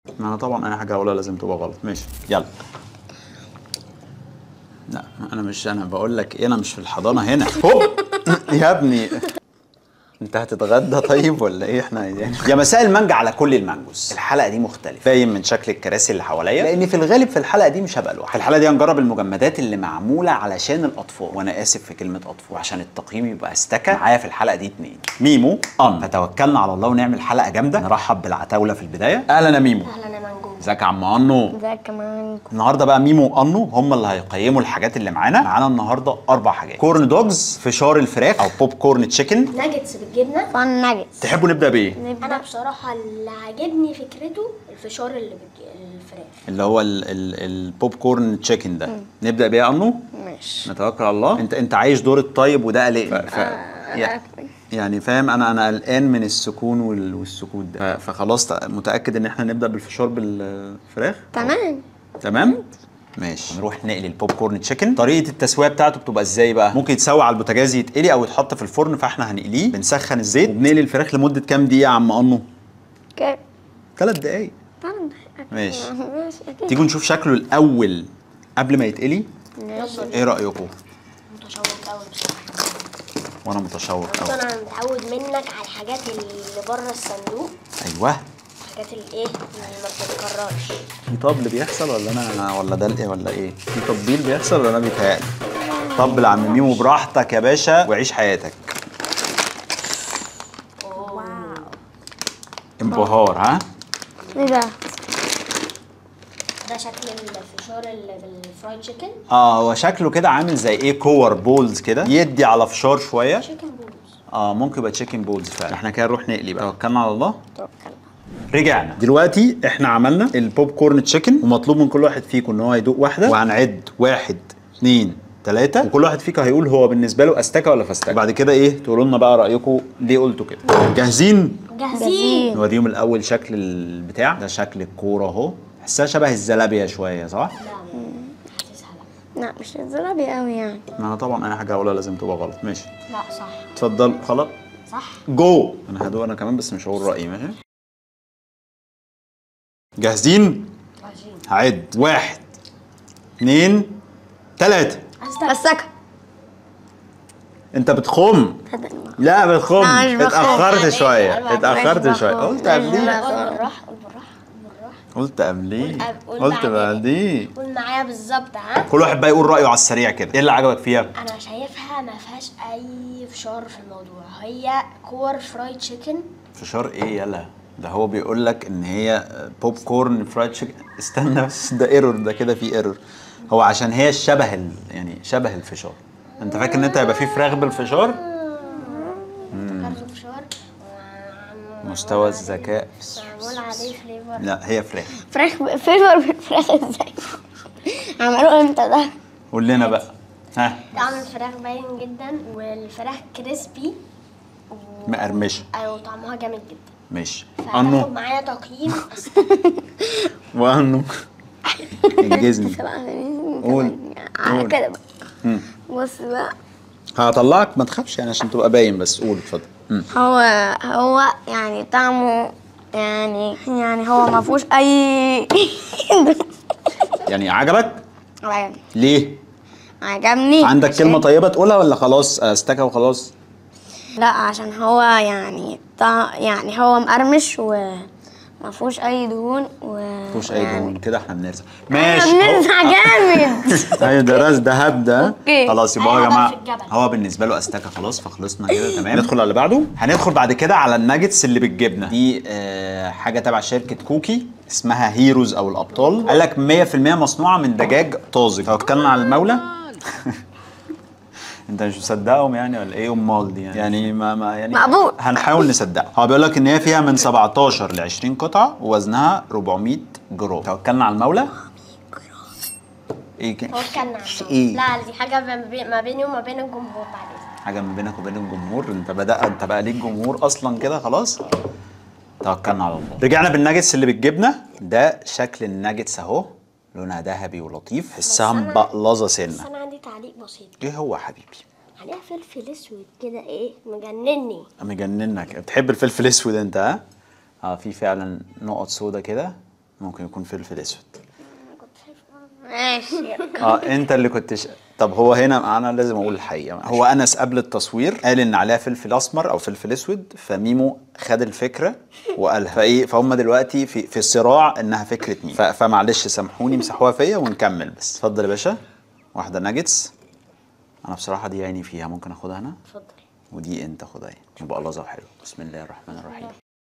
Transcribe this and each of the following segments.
ما انا طبعا اي حاجه اقولها لازم تبقى غلط ماشي يلا لا انا مش انا بقول لك ايه انا مش في الحضانه هنا هوب يا ابني انت هتتغدى طيب ولا ايه احنا يعني يا مساء المانجا على كل المانجوز الحلقه دي مختلفه باين من شكل الكراسي اللي حواليا لان في الغالب في الحلقه دي مش هبقى لوحدي في الحلقه دي هنجرب المجمدات اللي معموله علشان الاطفال وانا اسف في كلمه اطفال وعشان التقييم يبقى استكى معايا في الحلقه دي اتنين ميمو ان فتوكلنا على الله ونعمل حلقه جامده نرحب بالعتاوله في البدايه اهلا يا ميمو اهلا يا منجو ازيك يا عم انو ازيك كمان النهارده بقى ميمو وانو هم اللي هيقيموا الحاجات اللي معانا معانا النهارده اربع حاجات كورن دوجز فشار الفراخ او بوب كورن تشيكن ناجتس بالجبنه فان ناجتس تحبوا نبدا بايه انا بصراحه اللي عاجبني فكرته الفشار اللي بالج... الفراخ اللي هو ال- ال- البوب كورن تشيكن ده نبدا بيه يا انو ماشي نتوكل على الله انت انت عايش دور الطيب وده قلقني ف... ف... يعني- يعني فاهم انا انا قلقان من السكون وال... والسكوت ده ف... فخلاص ت- متاكد ان احنا نبدا بالفشار بالفراخ تمام تمام ماشي نروح نقلي البوب كورن تشيكن طريقه التسويه بتاعته بتبقى ازاي بقى ممكن يتسوى على البوتاجاز يتقلي او يتحط في الفرن فاحنا هنقليه بنسخن الزيت وبنقلي الفراخ لمده كام دقيقه يا عم انو كده ثلاث دقايق تمام. ماشي ماشي أكيد. تيجوا نشوف شكله الاول قبل ما يتقلي ايه رايكم متشوق قوي بصراحه وانا متشوق بس قوي انا متعود منك على الحاجات اللي بره الصندوق ايوه الحاجات الايه اللي ما بتتكررش في طبل بيحصل ولا انا ولا ده الايه ولا ايه في تطبيل بيحصل ولا انا بيتهيألي طبل يا عم ميمو براحتك يا باشا وعيش حياتك انبهار ها ايه ده ده شكل الفشار اللي بالفرايد تشيكن اه هو شكله كده عامل زي ايه كور بولز كده يدي على فشار شويه تشيكن بولز اه ممكن يبقى تشيكن بولز فعلا احنا كده نروح نقلي بقى توكلنا على الله توكل رجعنا دلوقتي احنا عملنا البوب كورن تشيكن ومطلوب من كل واحد فيكم ان هو يدوق واحده وهنعد واحد اتنين تلاتة وكل واحد فيكم هيقول هو بالنسبه له استكه ولا فاستكه وبعد كده ايه تقولوا لنا بقى رايكم ليه قلتوا كده جاهزين جاهزين نوريهم الاول شكل البتاع ده شكل الكوره اهو تحسها شبه الزلابيه شويه صح لا مش الزرابي قوي يعني ما انا طبعا اي حاجه اقولها لازم تبقى غلط ماشي لا صح اتفضل خلاص صح جو انا هدوق انا كمان بس مش هقول رايي ماشي جاهزين جاهزين هعد واحد اتنين تلاتة استنى بس سكت انت بتخم لا بتخم لا، مش بخم. اتأخرت بعدين، شوية بعدين. اتأخرت مش شوية بخم. قلت مش قبليه بخم. قول بالراحه قول بالراحه قول بالراحه قلت قبليه قول قلت بعدين. بعديه قول معايا بالظبط ها كل واحد بقى يقول رأيه على السريع كده ايه اللي عجبك فيها انا شايفها ما فيهاش اي فشار في الموضوع هي كور فرايد تشيكن فشار ايه يلا ده هو بيقول لك ان هي بوب كورن فرايد تشيكن استنى بس ده ايرور ده كده في ايرور هو عشان هي شبه ال... يعني شبه الفشار انت فاكر ان انت هيبقى فيه فراخ بالفشار افتكرته فشار مستوى الذكاء معمول عليه فليفر لا هي فراخ فراخ فيفر بالفراخ ازاي عملوه امتى ده قول لنا بقى ها طعم الفراخ باين جدا والفراخ كريسبي و... مقرمشه ايوه طعمها جامد جدا ماشي فهاخد انو معايا تقييم بس وانو انجزني قول على قول. كده بقى مم. بص بقى هطلعك ما تخافش يعني عشان تبقى باين بس قول اتفضل مم. هو هو يعني طعمه يعني يعني هو ما فيهوش اي يعني عجبك ليه عجبني عندك عشان- كلمه طيبه تقولها ولا خلاص استكى وخلاص لا عشان هو يعني طع... يعني هو مقرمش وما فيهوش اي دهون و مفيهوش اي دهون كده احنا بنرزق احنا ماشي بنرزع جامد ايوه ده راس ده هب ده أوكي. خلاص يبقى هو يا أيوة، جماعه في الجبل. هو بالنسبه له استكى خلاص فخلصنا كده تمام ندخل على اللي بعده هندخل بعد كده على الناجتس اللي بالجبنه دي آه حاجه تبع شركه كوكي اسمها هيروز او الابطال قال لك 100% مصنوعه من دجاج طازج توكلنا على المولى انت مش مصدقهم يعني ولا ايه امال دي يعني يعني ما, ما يعني مقبول. هنحاول نصدقها هو بيقول لك ان هي فيها من 17 ل 20 قطعه ووزنها 400 جرام توكلنا على المولى ايه كده توكلنا على في الله. ايه لا دي حاجه ما بي- ما بيني وما بين الجمهور بعد اذنك حاجه ما بينك وبين الجمهور انت بدا انت بقى ليك جمهور اصلا كده خلاص توكلنا على الله رجعنا بالناجتس اللي بالجبنه ده شكل الناجتس اهو لونها ذهبي ولطيف حسها أنا- مبقلظه بس سنه انا عندي تعليق بسيط ايه هو يا حبيبي عليها فلفل اسود كده ايه مجنني مجننك بتحب الفلفل الاسود انت ها اه في فعلا نقط سودا كده ممكن يكون فلفل اسود ماشي اه انت اللي كنت ش... طب هو هنا انا لازم اقول الحقيقه هو انس قبل التصوير قال ان عليها فلفل اسمر او فلفل اسود فميمو خد الفكره وقالها فايه فهم دلوقتي في في صراع انها فكره مين ف... فمعلش سامحوني مسحوها فيا ونكمل بس اتفضل يا باشا واحده ناجتس انا بصراحه دي عيني فيها ممكن اخدها انا اتفضل ودي انت خدها يعني يبقى الله حلو بسم الله الرحمن الرحيم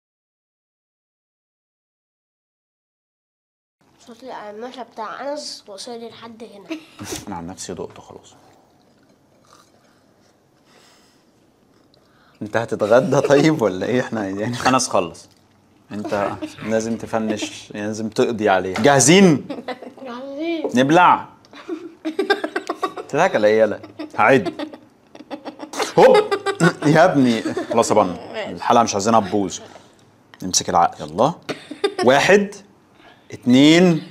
صوت القرمشة بتاع أنس وصل لي لحد هنا انا عن نفسي دقت خلاص انت هتتغدى طيب ولا ايه احنا يعني انس خلص انت لازم تفنش يعني لازم تقضي عليه جاهزين عظيم نبلع تضحك على ايه يلا هعد هوب يا ابني خلاص يا بنا الحلقه مش عايزينها تبوظ نمسك العقل يلا واحد اتنين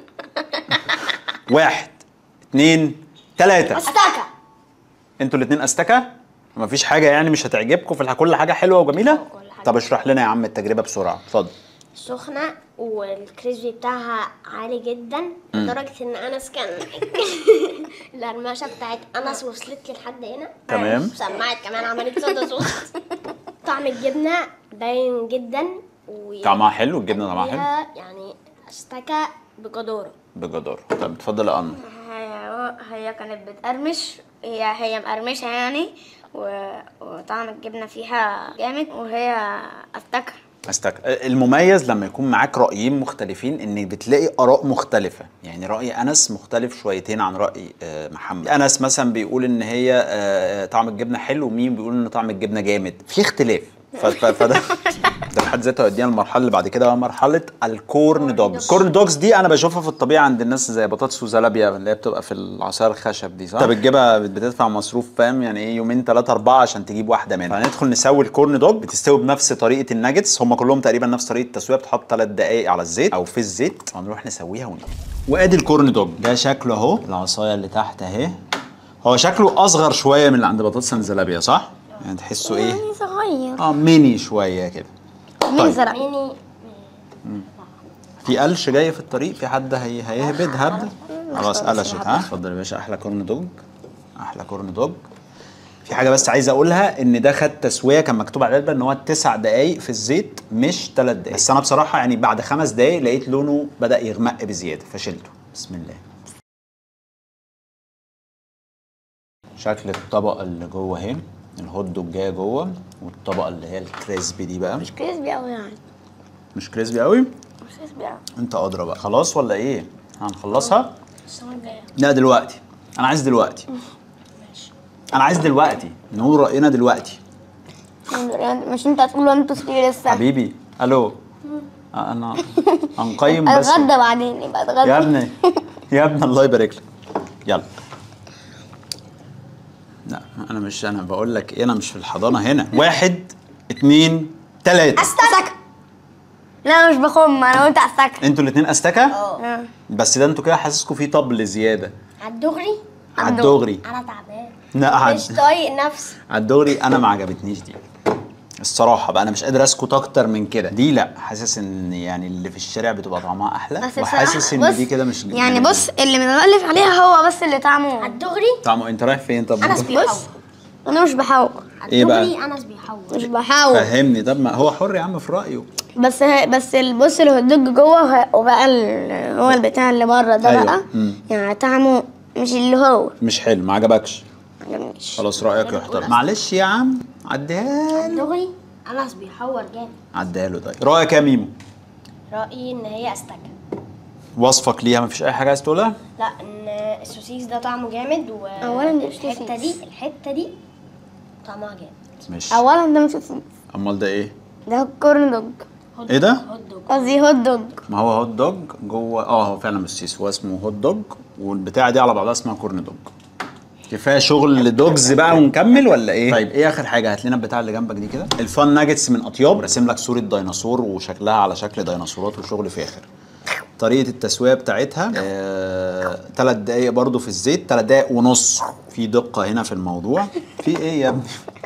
واحد اتنين تلاتة استكة انتوا الاتنين استكة مفيش حاجة يعني مش هتعجبكم في الح- كل حاجة حلوة وجميلة كل حاجة. طب اشرح لنا يا عم التجربة بسرعة اتفضل سخنة والكريسبي بتاعها عالي جدا لدرجة إن أنس كان القرمشة بتاعت أنس وصلت لي لحد هنا تمام. سمعت كمان عملت صدى صوت طعم الجبنة باين جدا و طعمها حلو الجبنة طعمها حلو فيها يعني استكة بجدارة بجدارة طب اتفضل يا أنا هي هي كانت بتقرمش هي هي مقرمشة يعني و... وطعم الجبنة فيها جامد وهي أفتكر استك المميز لما يكون معاك رأيين مختلفين انك بتلاقي آراء مختلفة يعني رأي أنس مختلف شويتين عن رأي آه، محمد أنس مثلا بيقول ان هي آه، طعم الجبنة حلو ومين بيقول ان طعم الجبنة جامد في اختلاف ف- ف- فده ده بحد ذاته يودينا المرحله اللي بعد كده بقى مرحله الكورن دوجز الكورن دوجز دي انا بشوفها في الطبيعه عند الناس زي بطاطس وزلابيا اللي هي بتبقى في العصاير الخشب دي صح انت بتجيبها بتدفع مصروف فاهم يعني ايه يومين ثلاثه اربعه عشان تجيب واحده منها فهندخل نسوي الكورن دوج بتستوي بنفس طريقه الناجتس هم كلهم تقريبا نفس طريقه التسويه بتحط ثلاث دقائق على الزيت او في الزيت وهنروح نسويها ونجيب وادي الكورن دوج ده شكله اهو العصايه اللي تحت اهي هو شكله اصغر شويه من اللي عند بطاطس الزلابيا صح يعني تحسه ايه يعني صغير اه ميني شويه كده مين طيب. زرع ميني في قلش جاي في الطريق في حد هي... هيهبد هبد خلاص قلشت ها اتفضل يا باشا احلى كورن دوج احلى كورن دوج في حاجه بس عايز اقولها ان ده خد تسويه كان مكتوب على العلبه ان هو تسع دقائق في الزيت مش ثلاث دقائق بس انا بصراحه يعني بعد خمس دقائق لقيت لونه بدا يغمق بزياده فشلته بسم الله شكل الطبقه اللي جوه اهي الهوت دوج جايه جوه والطبقه اللي هي الكريسبي دي بقى مش كريسبي أوي يعني مش كريسبي قوي مش كريسبي أوي انت ادرى بقى خلاص ولا ايه هنخلصها السنة الجاية لا دلوقتي انا عايز دلوقتي انا عايز دلوقتي نقول راينا دلوقتي مش انت هتقول انتوا ثري لسه حبيبي الو انا هنقيم بس اتغدى بعدين يبقى اتغدى يا ابني يا ابني الله يبارك لك يلا لا انا مش انا بقول لك ايه انا مش في الحضانه هنا واحد اتنين تلاته استكة لا مش بخم انا قلت استكة انتوا الاتنين استكه اه بس ده انتوا كده حاسسكم في طبل زياده على الدغري على الدغري أنا تعبان لا عاد- مش طايق نفسي على الدغري انا ما عجبتنيش دي الصراحه بقى انا مش قادر اسكت اكتر من كده دي لا حاسس ان يعني اللي في الشارع بتبقى طعمها احلى بس وحاسس بصراحة- ان بص، دي كده مش يعني بص اللي متغلف عليها هو بس اللي على طعمه الدغري طعمه انت رايح فين طب أنس انت- بيحور بص انا مش بحاول على إيه بقى؟ الدغري أنس بيحور مش بحاول فهمني طب ما هو حر يا عم في رايه بس بس ال- بص الهوت دوج جوه وه- وبقى ال- هو البتاع اللي بره ده أيوة. بقى مم. يعني طعمه مش اللي هو مش حلو ما عجبكش ما عجبنيش خلاص رايك يحترم معلش يا عم عديها له الدغري أنس بيحور جامد عديها له طيب رايك يا ميمو رأيي إن هي أستكة وصفك ليها مفيش اي حاجه عايز تقولها لا ان السوسيس ده طعمه جامد و أولاً دي مش الحته سوسيس. دي الحته دي طعمها جامد مش اولا ده مش سوسيس امال ده ايه ده كورن دوج هوت إيه ده؟ هوت دوج قصدي هوت دوج ما هو هوت دوج جوه اه هو فعلا مش سيس هو اسمه هوت دوج والبتاعه دي على بعضها اسمها كورن دوج كفايه شغل دوجز بقى ونكمل ولا ايه؟ طيب ايه اخر حاجه هات لنا البتاع اللي جنبك دي كده الفان ناجتس من اطياب راسم لك صوره ديناصور وشكلها على شكل ديناصورات وشغل فاخر طريقه التسويه بتاعتها آه، تلات دقايق برضو في الزيت تلات دقايق ونص في دقه هنا في الموضوع في ايه يا ابني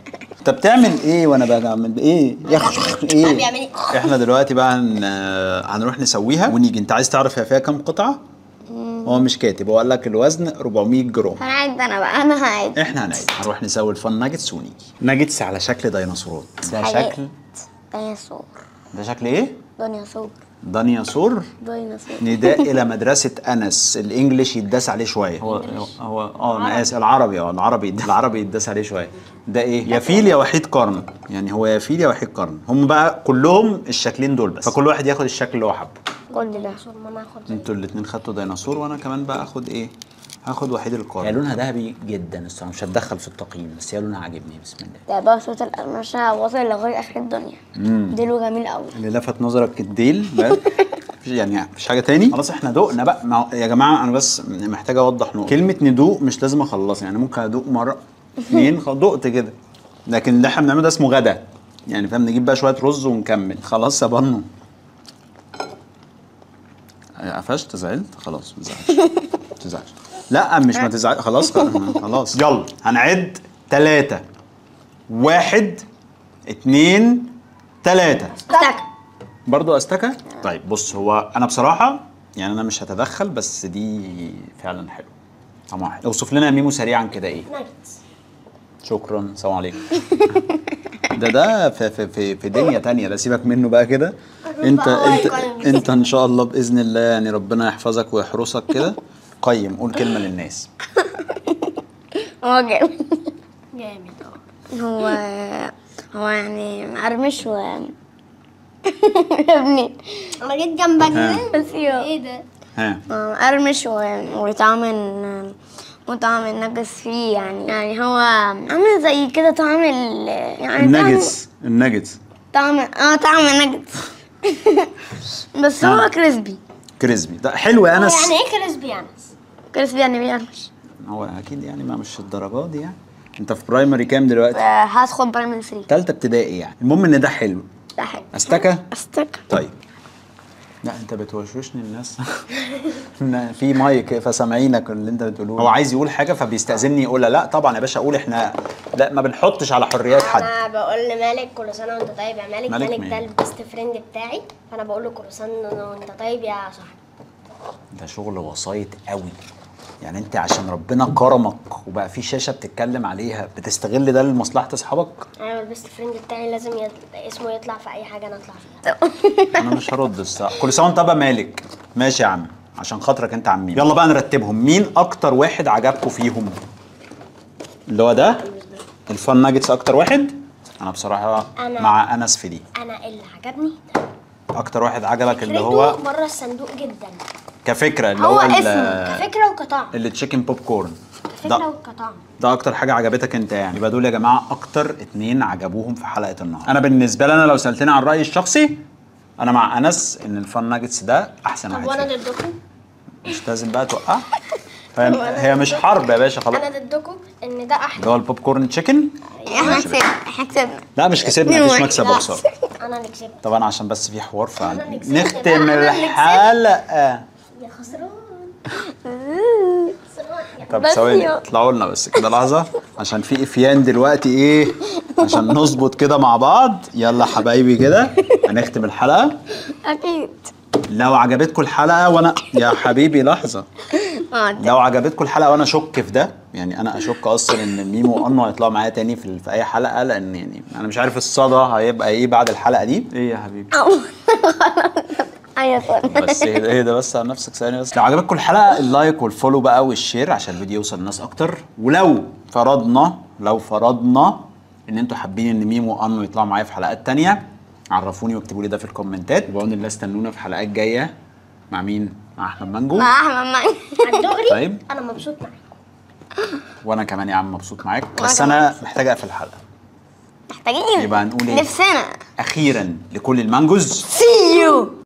انت بتعمل ايه وانا بعمل ايه يا أخ- ايه بيعمل إيه؟ احنا دلوقتي بقى هن... هنروح نسويها ونيجي انت عايز تعرف هي فيها كام قطعه هو مش كاتب هو قال لك الوزن 400 جرام هنعد انا بقى انا هعد احنا هنعد هنروح نسوي الفن ناجتس ونيجي ناجتس على شكل ديناصورات ده حاجات. شكل ديناصور ده شكل ايه ديناصور ديناصور ديناصور نداء الى مدرسه انس الانجليش يتداس عليه شويه هو هو اه انا اسف العربي اه العربي العربي يتداس عليه شويه ده ايه يا فيل يا وحيد قرن يعني هو يا فيل يا وحيد قرن هم بقى كلهم الشكلين دول بس فكل واحد ياخد الشكل اللي هو حبه كل ده ما ناخد انتوا الاثنين خدتوا ديناصور وانا كمان بقى اخد ايه هاخد وحيد القرن هي لونها ذهبي جدا الصراحه مش هتدخل في التقييم بس هي لونها عاجبني بسم الله ده بقى صوت القرمشة واصل لغاية آخر الدنيا ديله جميل قوي اللي لفت نظرك الديل بس مفيش يعني مفيش حاجه تاني خلاص احنا دقنا بقى ما هو- يا جماعه انا بس محتاج اوضح نقطه كلمه ندوق مش لازم اخلصها يعني ممكن ادوق مره اتنين خلاص دقت كده لكن اللي احنا بنعمله ده اسمه غدا يعني فاهم نجيب بقى شويه رز ونكمل خلاص يا بنو قفشت زعلت خلاص ما تزعلش ما تزعلش لا مش ما تزعل خلاص خلاص يلا هنعد ثلاثة واحد اتنين تلاتة استك برضو استكة طيب بص هو انا بصراحة يعني انا مش هتدخل بس دي فعلا حلو طعمها حلو اوصف لنا يا ميمو سريعا كده ايه ناجتس شكرا السلام عليكم ده ده في في في, في دنيا تانية ده سيبك منه بقى كده انت بقى انت يقيم. انت ان شاء الله باذن الله يعني ربنا يحفظك ويحرسك كده قيم قول كلمة للناس هو جامد جامد اه هو هو يعني مقرمش و يا ابني انا جيت جنبك ها. بس يو ايه ده؟ ها هو مقرمش و... وطعم ال- وطعم النجس فيه يعني يعني هو عامل زي كده طعم ال يعني الناجتس الناجتس طعم اه طعم النجس بس هو نعم. كريسبي كريسبي ده حلو يا انس يعني ايه كريسبي انس؟ كريسبي يعني بيقرمش هو اكيد يعني ما مش الدرجات دي يعني انت في برايمري كام دلوقتي آه، هدخل برايمري 3 تالتة ابتدائي يعني المهم ان ده حلو ده حلو استكة استك طيب لا انت بتوشوشني الناس إن في مايك فسامعينك اللي انت بتقوله هو عايز يقول حاجه فبيستاذني يقولها لا طبعا يا باشا اقول احنا لا ما بنحطش على حريات حد انا بقول لمالك كل سنه وانت طيب يا مالك مالك مالك مين؟ ده البيست فريند بتاعي فانا بقول له كل سنه وانت طيب يا صاحبي ده شغل وسايط قوي يعني انت عشان ربنا كرمك وبقى في شاشه بتتكلم عليها بتستغل ده لمصلحه اصحابك انا البيست فريند بتاعي لازم يط... اسمه يطلع في اي حاجه انا اطلع فيها انا مش هرد الصراحه كل سنه وانت بقى مالك ماشي يا عم عشان خاطرك انت عمين يلا بقى نرتبهم مين اكتر واحد عجبكم فيهم اللي هو ده الفان ناجتس اكتر واحد انا بصراحه أنا. مع انس في دي انا اللي عجبني اكتر واحد عجبك اللي فكرته هو بره الصندوق جدا كفكره اللي هو هو, ال- اسمه كفكره وكطعم اللي تشيكن بوب كورن كفكره ده وكطعم ده اكتر حاجه عجبتك انت يعني يبقى دول يا جماعه اكتر اتنين عجبوهم في حلقه النهارده انا بالنسبه لي انا لو سالتني عن رايي الشخصي انا مع انس ان الفان ناجتس ده احسن طب واحد وانا فيهم. ضدكم مش لازم بقى توقع فاهم هي مش حرب يا باشا خلاص انا ضدكم ان ده احلى اللي هو البوب كورن تشيكن احنا كسبنا احنا كسبنا لا مش كسبنا مفيش مكسب لا. بصراحه انا اللي كسبت طبعا عشان بس في حوار أنا اللي كسبت. فنختم لا، أنا اللي كسبت. الحلقه يا خسران خسران طب بس ثواني يا- اطلعوا لنا بس كده لحظه عشان في افيان دلوقتي ايه عشان نظبط كده مع بعض يلا حبايبي كده هنختم الحلقه اكيد لو عجبتكم الحلقه وانا يا حبيبي لحظه اه ده لو عجبتكم الحلقه وانا اشك في ده يعني انا اشك اصلا ان ميمو وانو هيطلعوا معايا تاني في, في اي حلقه لان يعني انا مش عارف الصدى هيبقى ايه بعد الحلقه دي ايه يا حبيبي ايوه طبعا. بس اهدى اهدى بس على نفسك ثانيه بس لو عجبتكم الحلقه اللايك والفولو بقى والشير عشان الفيديو يوصل للناس اكتر ولو فرضنا لو فرضنا ان انتوا حابين ان ميمو وانو يطلعوا معايا في حلقات تانية عرفوني واكتبوا لي ده في الكومنتات وبقول الله استنونا في حلقات جايه مع مين مع احمد مانجو مع احمد معي على الدغري طيب. انا مبسوط معاك وانا كمان يا عم مبسوط معاك بس وأنا انا محتاج اقفل الحلقه محتاجين يبقى هنقول ايه؟ نفسنا اخيرا لكل المانجوز سي يو